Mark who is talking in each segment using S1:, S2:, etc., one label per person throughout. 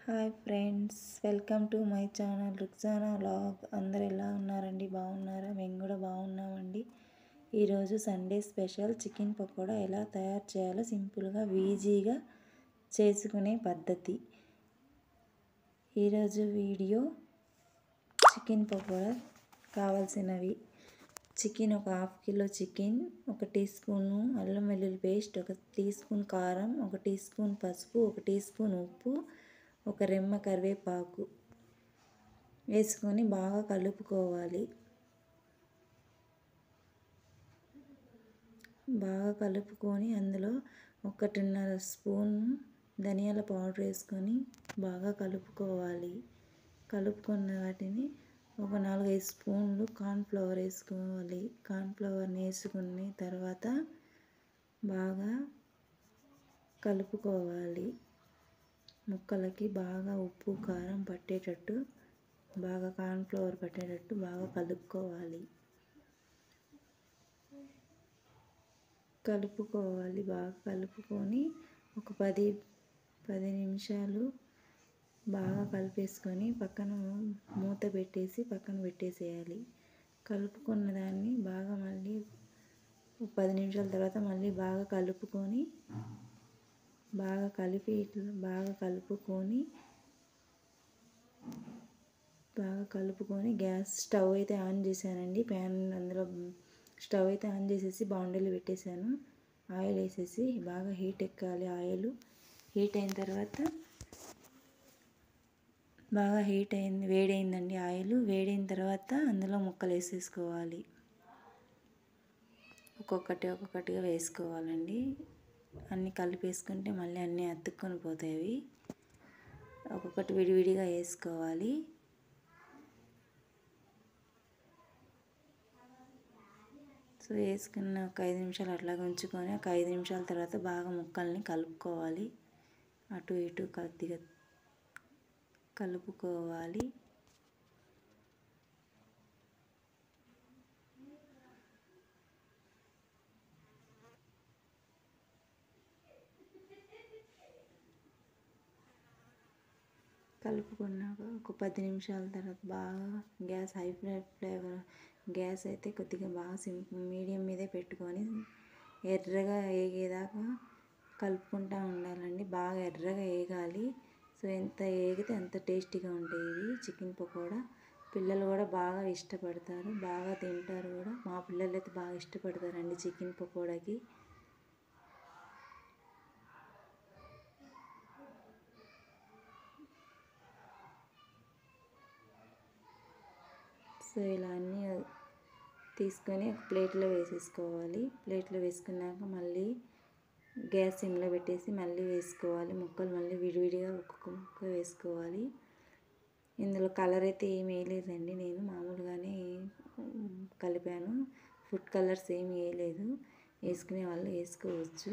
S1: hi friends welcome to my channel Ruksana vlog అందరు ఎలా ఉన్నారండి బాగున్నారా మేము కూడా బాగున్నామండి ఈరోజు సండే స్పెషల్ చికెన్ పకోడా ఎలా తయారు చేయాలో సింపుల్గా ఈజీగా చేసుకునే పద్ధతి ఈరోజు వీడియో చికెన్ పకోడా కావాల్సినవి చికెన్ ఒక హాఫ్ కిలో చికెన్ ఒక టీ స్పూను అల్లం వెల్లుల్లి పేస్ట్ ఒక టీ స్పూన్ కారం ఒక టీ స్పూన్ పసుపు ఒక టీ స్పూన్ ఉప్పు ఒక రెమ్మ కరివేపాకు వేసుకొని బాగా కలుపుకోవాలి బాగా కలుపుకొని అందులో ఒకటిన్నర స్పూన్ ధనియాల పౌడర్ వేసుకొని బాగా కలుపుకోవాలి కలుపుకున్న వాటిని ఒక నాలుగైదు స్పూన్లు కార్న్ఫ్లవర్ వేసుకోవాలి కార్న్ఫ్లవర్ని వేసుకున్న తర్వాత బాగా కలుపుకోవాలి ముక్కలకి బాగా ఉప్పు కారం పట్టేటట్టు బాగా కార్న్ఫ్లవర్ పట్టేటట్టు బాగా కలుపుకోవాలి కలుపుకోవాలి బాగా కలుపుకొని ఒక పది పది నిమిషాలు బాగా కలిపేసుకొని పక్కన మూత పెట్టేసి పక్కన పెట్టేసేయాలి కలుపుకున్న దాన్ని బాగా మళ్ళీ పది నిమిషాల తర్వాత మళ్ళీ బాగా కలుపుకొని బాగా కలిపి ఇట్లా బాగా కలుపుకొని బాగా కలుపుకొని గ్యాస్ స్టవ్ అయితే ఆన్ చేశానండి ప్యాన్ అందులో స్టవ్ అయితే ఆన్ చేసేసి బాండీలు పెట్టేశాను ఆయిల్ వేసేసి బాగా హీట్ ఎక్కాలి ఆయిల్ హీట్ అయిన తర్వాత బాగా హీట్ అయింది వేడైందండి ఆయిల్ వేడైన తర్వాత అందులో ముక్కలు వేసేసుకోవాలి ఒక్కొక్కటి ఒక్కొక్కటిగా వేసుకోవాలండి అన్నీ కలిపేసుకుంటే మళ్ళీ అన్నీ అతుక్కొని పోతాయి ఒక్కొక్కటి విడివిడిగా వేసుకోవాలి సో వేసుకున్న ఒక ఐదు నిమిషాలు అట్లాగే ఉంచుకొని ఒక ఐదు నిమిషాల తర్వాత బాగా ముక్కల్ని కలుపుకోవాలి అటు ఇటు కొద్దిగా కలుపుకోవాలి కలుపుకున్నాక ఒక పది నిమిషాల తర్వాత బాగా గ్యాస్ హై ఫ్లేవర్ గ్యాస్ అయితే కొద్దిగా బాగా సింపుల్ మీడియం మీదే పెట్టుకొని ఎర్రగా వేగేదాకా కలుపుకుంటూ ఉండాలండి బాగా ఎర్రగా వేగాలి సో ఎంత వేగితే అంత టేస్టీగా ఉంటాయి ఇవి చికెన్ పకోడా పిల్లలు కూడా బాగా ఇష్టపడతారు బాగా తింటారు కూడా మా పిల్లలు అయితే బాగా ఇష్టపడతారండి చికెన్ పకోడాకి సో ఇలా అన్నీ తీసుకొని ఒక ప్లేట్లో వేసేసుకోవాలి ప్లేట్లో వేసుకున్నాక మళ్ళీ గ్యాస్ సిమ్లో పెట్టేసి మళ్ళీ వేసుకోవాలి ముక్కలు మళ్ళీ విడివిడిగా ఒక్కొక్క ముక్క వేసుకోవాలి ఇందులో కలర్ అయితే ఏమి వేయలేదండి నేను మామూలుగానే కలిపాను ఫుడ్ కలర్స్ ఏమి వేయలేదు వేసుకునే వాళ్ళు వేసుకోవచ్చు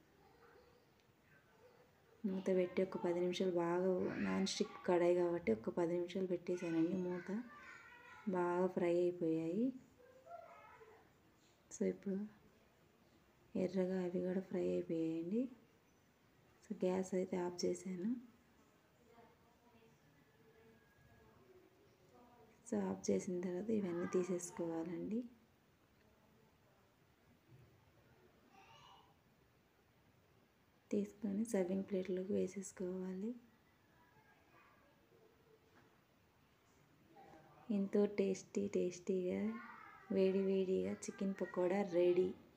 S1: మూత పెట్టి ఒక పది నిమిషాలు బాగా నాన్ స్టిక్ కడాయి కాబట్టి ఒక పది నిమిషాలు పెట్టేశానండి మూత బాగా ఫ్రై అయిపోయాయి సో ఇప్పుడు ఎర్రగా అవి కూడా ఫ్రై అయిపోయాయండి సో గ్యాస్ అయితే ఆఫ్ చేశాను సో ఆఫ్ చేసిన తర్వాత ఇవన్నీ తీసేసుకోవాలండి తీసుకొని సర్వింగ్ ప్లేట్లోకి వేసేసుకోవాలి ఎంతో టేస్టీ టేస్టీగా వేడి వేడిగా చికెన్ పకోడా రెడీ